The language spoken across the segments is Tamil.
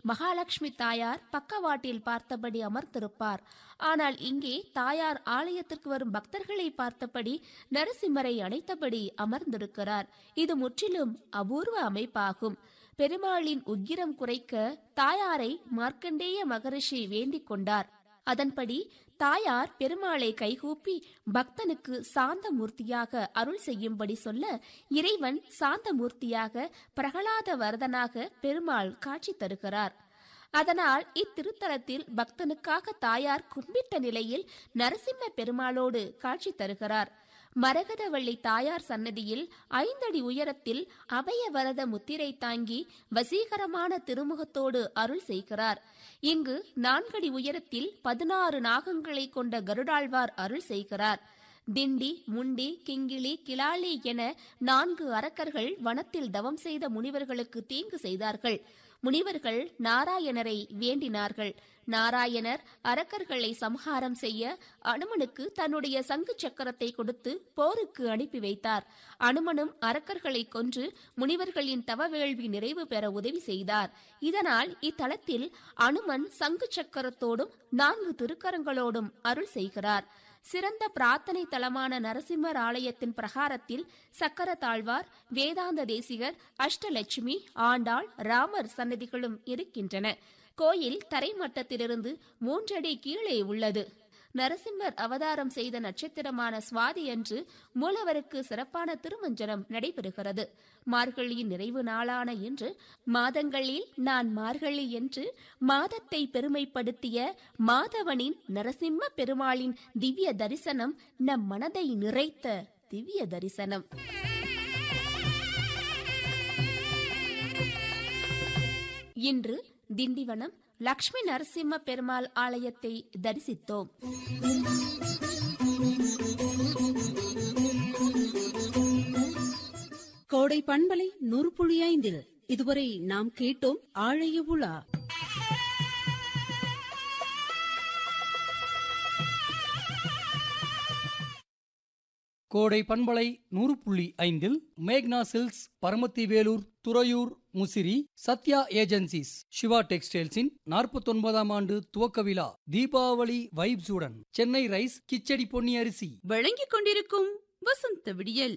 மகாலட்சுமி தாயார் பக்கவாட்டில் பார்த்தபடி அமர்ந்திருப்பார் ஆனால் இங்கே தாயார் ஆலயத்திற்கு வரும் பக்தர்களை பார்த்தபடி நரசிம்மரை அணைத்தபடி அமர்ந்திருக்கிறார் இது முற்றிலும் அபூர்வ அமைப்பாகும் பெருமாளின் உக்கிரம் குறைக்க தாயாரை மார்க்கண்டேய மகரிஷி வேண்டிக் கொண்டார் அதன்படி தாயார் பெருமாளை கைகூப்பி பக்தனுக்கு சாந்த மூர்த்தியாக அருள் செய்யும்படி சொல்ல இறைவன் சாந்த மூர்த்தியாக பிரகலாத வரதனாக பெருமாள் காட்சி தருகிறார் அதனால் இத்திருத்தலத்தில் பக்தனுக்காக தாயார் கும்பிட்ட நிலையில் நரசிம்ம பெருமாளோடு காட்சி தருகிறார் மரகதவள்ளி தாயார் சன்னதியில் ஐந்தடி உயரத்தில் அபயவரத முத்திரை தாங்கி வசீகரமான திருமுகத்தோடு அருள் செய்கிறார் இங்கு நான்கடி உயரத்தில் பதினாறு நாகங்களை கொண்ட கருடாழ்வார் அருள் செய்கிறார் திண்டி முண்டி கிங்கிளி கிளாலி என நான்கு அரக்கர்கள் வனத்தில் தவம் செய்த முனிவர்களுக்கு தீங்கு செய்தார்கள் முனிவர்கள் நாராயணரை வேண்டினார்கள் நாராயணர் அரக்கர்களை சம்ஹாரம் செய்ய அனுமனுக்கு தன்னுடைய சங்கு சக்கரத்தை கொடுத்து போருக்கு அனுப்பி வைத்தார் அனுமனும் அரக்கர்களை கொன்று முனிவர்களின் தவ வேள்வி நிறைவு பெற உதவி செய்தார் இதனால் இத்தலத்தில் அனுமன் சங்கு சக்கரத்தோடும் நான்கு திருக்கரங்களோடும் அருள் செய்கிறார் சிறந்த பிரார்த்தனை தலமான நரசிம்மர் ஆலயத்தின் பிரகாரத்தில் சக்கர தாழ்வார் வேதாந்த தேசிகர் அஷ்டலட்சுமி ஆண்டாள் ராமர் சன்னதிகளும் இருக்கின்றன கோயில் தரைமட்டத்திலிருந்து மூன்றடி கீழே உள்ளது நரசிம்மர் அவதாரம் செய்த நட்சத்திரமான சுவாதி அன்று மூலவருக்கு சிறப்பான திருமஞ்சனம் நடைபெறுகிறது மார்கழியின் நிறைவு நாளான இன்று மாதங்களில் நான் மார்கழி என்று மாதத்தை பெருமைப்படுத்திய மாதவனின் நரசிம்ம பெருமாளின் திவ்ய தரிசனம் நம் மனதை நிறைத்த திவ்ய தரிசனம் இன்று திண்டிவனம் லக்ஷ்மி நரசிம்ம பெருமாள் ஆலயத்தை தரிசித்தோம் கோடை பண்பலை நூறு புள்ளி ஐந்தில் இதுவரை நாம் கேட்டோம் ஆழைய உலா கோடை பண்பலை நூறு புள்ளி ஐந்தில் மேக்னா சில்க்ஸ் பரமத்தி வேலூர் துறையூர் முசிறி சத்யா ஏஜென்சிஸ் சிவா டெக்ஸ்டைல்ஸின் நாற்பத்தொன்பதாம் ஆண்டு துவக்க விழா தீபாவளி வைப்ஸுடன் சென்னை ரைஸ் கிச்சடி பொன்னி அரிசி வழங்கிக் கொண்டிருக்கும் வசந்த விடியல்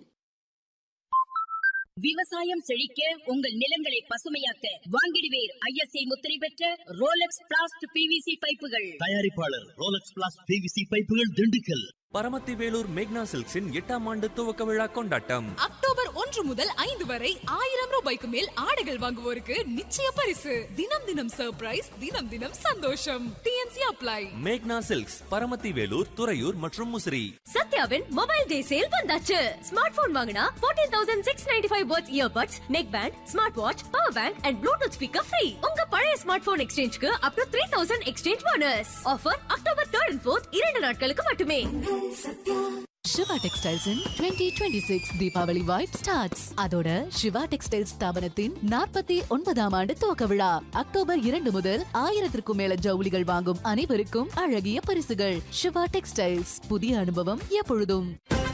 விவசாயம் செழிக்க உங்கள் நிலங்களை பசுமையாக்க வாங்கிடுவேர் ஐஎஸ்ஐ முத்திரை பெற்ற ரோலக்ஸ் பிளாஸ்ட் பிவிசி பைப்புகள் தயாரிப்பாளர் ரோலக்ஸ் பிளாஸ் பிவிசி பைப்புகள் திண்டுக்கல் பரமத்தி வேலூர் மேக்னா சில்க்ஸின் எட்டாம் ஆண்டு துவக்க விழா கொண்டாட்டம் அக்டோபர் ஒன்று முதல் ஐந்து வரை ஆயிரம் ரூபாய்க்கு மேல் ஆடைகள் வாங்குவோருக்கு நிச்சய பரிசு தினம் தினம் சர்ப்ரைஸ் தினம் தினம் சந்தோஷம் டிஎன்சி அப்ளை மேக்னா சில்க்ஸ் பரமத்தி வேலூர் துறையூர் மற்றும் முசிறி சத்யாவின் மொபைல் டே சேல் வந்தாச்சு ஸ்மார்ட் போன் வாங்கினா 14695 தௌசண்ட் சிக்ஸ் நைன்டி ஃபைவ் பர்த் earbuds neck band smartwatch power bank and Bluetooth speaker free உங்க பழைய ஸ்மார்ட் போன் எக்ஸ்சேஞ்சுக்கு up to three thousand exchange bonus offer October third and fourth இரண்டு நாட்களுக்கு மட்டுமே Siva textiles twenty twenty six Deepavali vibe starts அதோட சிவா டெக்ஸ்டைல்ஸ் ஸ்தாபனத்தின் நாற்பத்தி ஒன்பதாம் ஆண்டு துவக்க விழா அக்டோபர் இரண்டு முதல் ஆயிரத்திற்கும் மேல ஜவுளிகள் வாங்கும் அனைவருக்கும் அழகிய பரிசுகள் சிவா டெக்ஸ்டைல்ஸ் புதிய அனுபவம் எப்பொழுதும்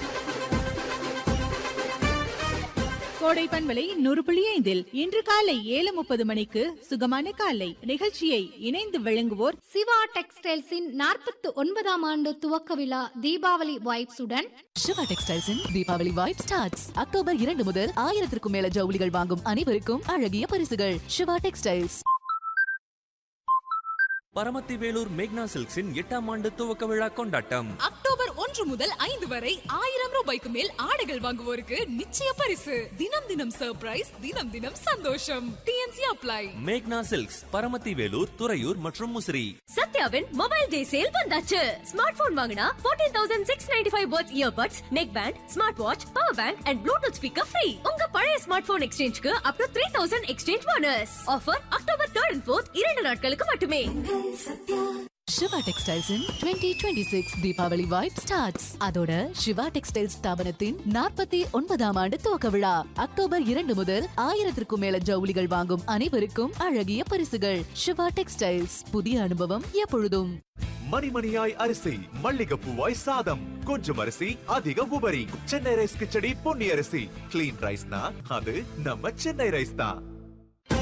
கோடை பண்பலை நூறு புள்ளி ஐந்தில் இன்று காலை ஏழு முப்பது மணிக்கு சுகமான காலை நிகழ்ச்சியை இணைந்து வழங்குவோர் சிவா டெக்ஸ்டைல்ஸின் நாற்பத்தி ஒன்பதாம் ஆண்டு துவக்க விழா தீபாவளி வைப்ஸுடன் Siva textiles Deepavali vibe starts October இரண்டு முதல் ஆயிரத்திற்கும் மேல ஜவுளிகள் வாங்கும் அனைவருக்கும் அழகிய பரிசுகள் சிவா டெக்ஸ்டைல்ஸ் பரமத்தி வேலூர் மேக்னா சில்க்ஸின் எட்டாம் ஆண்டு துவக்க விழா கொண்டாட்டம் அக்டோபர் ஒன்று முதல் ஐந்து வரை ஆயிரம் ரூபாய்க்கு மேல் ஆடைகள் வாங்குவோருக்கு நிச்சய பரிசு தினம் தினம் சர்ப்ரைஸ் தினம் தினம் சந்தோஷம் டிஎன்சி அப்ளை மேக்னா சில்க்ஸ் பரமத்தி வேலூர் துறையூர் மற்றும் முசிறி சத்யாவின் மொபைல் டே சேல் வந்தாச்சு ஸ்மார்ட் போன் வாங்கினா 14695 தௌசண்ட் சிக்ஸ் நைன்டி ஃபைவ் பர்த் earbuds neck band smartwatch power bank and Bluetooth speaker free உங்க பழைய ஸ்மார்ட் போன் எக்ஸ்சேஞ்சுக்கு up to three thousand exchange bonus offer October third and fourth இரண்டு நாட்களுக்கு மட்டுமே Siva textiles twenty twenty six Deepavali vibe starts அதோட சிவா டெக்ஸ்டைல்ஸ் ஸ்தாபனத்தின் நாற்பத்தி ஒன்பதாம் ஆண்டு துவக்க விழா அக்டோபர் இரண்டு முதல் ஆயிரத்திற்கும் மேல ஜவுளிகள் வாங்கும் அனைவருக்கும் அழகிய பரிசுகள் சிவா டெக்ஸ்டைல்ஸ் புதிய அனுபவம் எப்பொழுதும் மணிமணியாய் அரிசி மல்லிகைப்பூவாய் சாதம் கொஞ்சம் அரிசி அதிக உபரி சென்னை ரைஸ் கிச்சடி பொன்னி அரிசி கிளீன் ரைஸ்னா அது நம்ம சென்னை ரைஸ் தான்